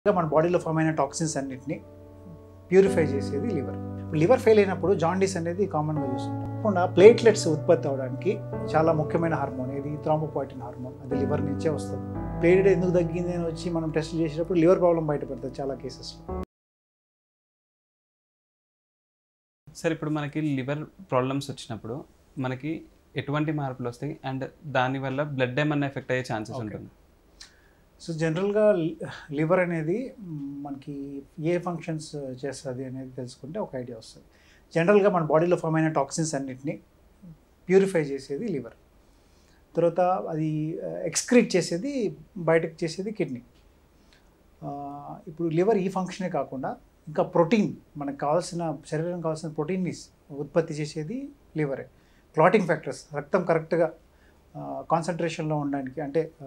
ఇంకా మన బాడీలో ఫామ్ అయిన టాక్సిన్స్ అన్నిటిని ప్యూరిఫై చేసేది లివర్ లివర్ ఫెయిల్ అయినప్పుడు జాండీస్ అనేది కామన్గా చూస్తుంటాం కాకుండా ప్లేట్లెట్స్ ఉత్పత్తి అవడానికి చాలా ముఖ్యమైన హార్మోన్ ఇది థ్రాంబోపాయిటిన్ హార్మోన్ అది లివర్ నుంచే వస్తుంది ప్లేటెడ్ ఎందుకు తగ్గింది అని వచ్చి మనం టెస్ట్ చేసేటప్పుడు లివర్ ప్రాబ్లం బయటపడుతుంది చాలా కేసెస్లో సార్ ఇప్పుడు మనకి లివర్ ప్రాబ్లమ్స్ వచ్చినప్పుడు మనకి ఎటువంటి మార్పులు వస్తాయి అండ్ దానివల్ల బ్లడ్ ఏమన్నా ఎఫెక్ట్ అయ్యే ఛాన్సెస్ Okay. ఉంటుంది సో జనరల్గా లివర్ అనేది మ్, మనకి ఏ ఫంక్షన్స్ చేస్తుంది అనేది తెలుసుకుంటే ఒక ఐడియా వస్తుంది జనరల్గా మన బాడీలో ఫామ్ అయిన టాక్సిన్స్ అన్నిటిని ప్యూరిఫై చేసేది లివర్ తర్వాత అది ఎక్స్క్రీట్ చేసేది బయటకు చేసేది కిడ్నీ ఇప్పుడు లివర్ ఈ ఫంక్షనే కాకుండా ఇంకా ప్రోటీన్ మనకు కావాల్సిన శరీరం కావాల్సిన ప్రోటీన్ని ఉత్పత్తి చేసేది లివరే క్లాటింగ్ ఫ్యాక్టర్స్ రక్తం కరెక్ట్గా కాన్సన్ట్రేషన్లో ఉండడానికి అంటే ఆ,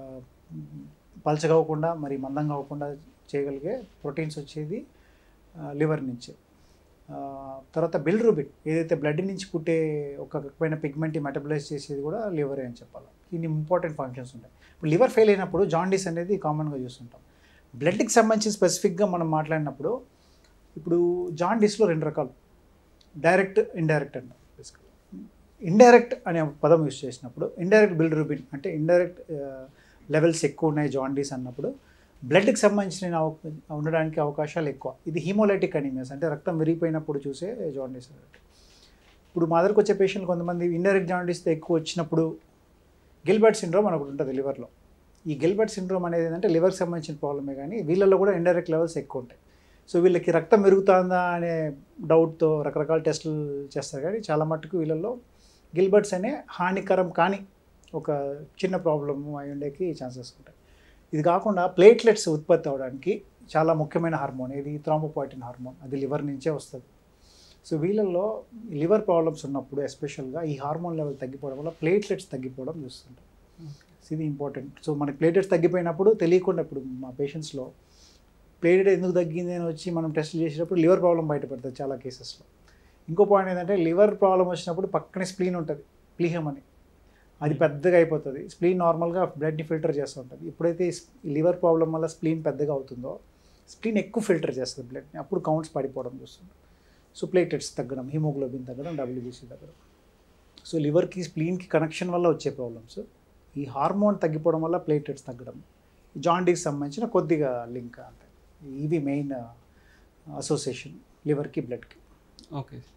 పలచగా అవ్వకుండా మరి మందంగా అవ్వకుండా చేయగలిగే ప్రోటీన్స్ వచ్చేది లివర్ నుంచి ఆ, తర్వాత బిల్డ్రూబిన్ ఏదైతే బ్లడ్ నుంచి పుట్టే ఒక రకమైన పిగ్మెంట్ మెటబలైజ్ చేసేది కూడా లివరే అని చెప్పాలి ఇన్ని ఇంపార్టెంట్ ఫంక్షన్స్ ఉంటాయి ఇప్పుడు లివర్ ఫెయిల్ అయినప్పుడు జాండీస్ అనేది కామన్గా చూస్తుంటాం బ్లడ్కి సంబంధించి స్పెసిఫిక్గా మనం మాట్లాడినప్పుడు ఇప్పుడు జాండీస్లో రెండు రకాలు డైరెక్ట్ ఇండైరెక్ట్ అంటాం బేసికల్ ఇండైరెక్ట్ అనే పదం యూస్ చేసినప్పుడు ఇండైరెక్ట్ బిల్డ్రూబిన్ అంటే ఇండైరెక్ట్ లెవెల్స్ ఎక్కువ ఉన్నాయి జాండీస్ అన్నప్పుడు బ్లడ్కి సంబంధించిన అవ- ఉండడానికి అవకాశాలు ఎక్కువ ఇది హీమోలైటిక్ అనీమియాస్ అంటే రక్తం విరిగిపోయినప్పుడు చూసే జాండీస్ అన్నట్టు ఇప్పుడు మా దగ్గరకు వచ్చే పేషెంట్లు కొంతమంది ఇండైరెక్ట్ జాండీస్తో ఎక్కువ వచ్చినప్పుడు గిల్బర్ట్ సిండ్రోమ్ అని ఒకటి ఉంటుంది లివర్లో ఈ గిల్బర్ట్ సిండ్రోమ్ అనేది ఏంటంటే లివర్కి సంబంధించిన ప్రాబ్లమే కానీ వీళ్ళల్లో కూడా ఇండైరెక్ట్ లెవెల్స్ ఎక్కువ ఉంటాయి సో వీళ్ళకి రక్తం మెరుగుతుందా అనే డౌట్తో రకరకాల టెస్టులు చేస్తారు కానీ చాలా మట్టుకు వీళ్ళల్లో గిల్బర్ట్స్ అనే హానికరం కానీ ఒక చిన్న ప్రాబ్లమ్ అయి ఉండేకి ఛాన్సెస్ ఉంటాయి ఇది కాకుండా ప్లేట్లెట్స్ ఉత్పత్తి అవడానికి చాలా ముఖ్యమైన హార్మోన్ ఇది థ్రాంబోపాయిటిన్ హార్మోన్ అది లివర్ నుంచే వస్తుంది సో వీళ్ళల్లో లివర్ ప్రాబ్లమ్స్ ఉన్నప్పుడు ఎస్పెషల్గా ఈ హార్మోన్ లెవెల్ తగ్గిపోవడం వల్ల ప్లేట్లెట్స్ తగ్గిపోవడం చూస్తుంటాం సో ఇది ఇంపార్టెంట్ సో మనకి ప్లేటెట్స్ తగ్గిపోయినప్పుడు తెలియకుండా ఇప్పుడు మా పేషెంట్స్లో ప్లేటెడ్ ఎందుకు తగ్గింది అని వచ్చి మనం టెస్ట్ చేసేటప్పుడు లివర్ ప్రాబ్లం బయటపడుతుంది చాలా కేసెస్లో ఇంకో పాయింట్ ఏంటంటే లివర్ ప్రాబ్లం వచ్చినప్పుడు పక్కనే స్ప్లీన్ ఉంటుంది ప్లీహం అని అది పెద్దగా అయిపోతుంది స్ప్లీన్ నార్మల్గా బ్లడ్ని ఫిల్టర్ చేస్తూ ఉంటుంది ఎప్పుడైతే లివర్ ప్రాబ్లం వల్ల స్ప్లీన్ పెద్దగా అవుతుందో స్ప్లీన్ ఎక్కువ ఫిల్టర్ చేస్తుంది బ్లడ్ని అప్పుడు కౌంట్స్ పడిపోవడం చూస్తుంది సో ప్లేటెట్స్ తగ్గడం హిమోగ్లోబిన్ తగ్గడం డబ్ల్యూబీసీ తగ్గడం సో లివర్కి స్ప్లీన్కి కనెక్షన్ వల్ల వచ్చే ప్రాబ్లమ్స్ ఈ హార్మోన్ తగ్గిపోవడం వల్ల ప్లేటెట్స్ తగ్గడం జాండీకి సంబంధించిన కొద్దిగా లింక్ అంతే ఇవి మెయిన్ అసోసియేషన్ లివర్కి బ్లడ్కి ఓకే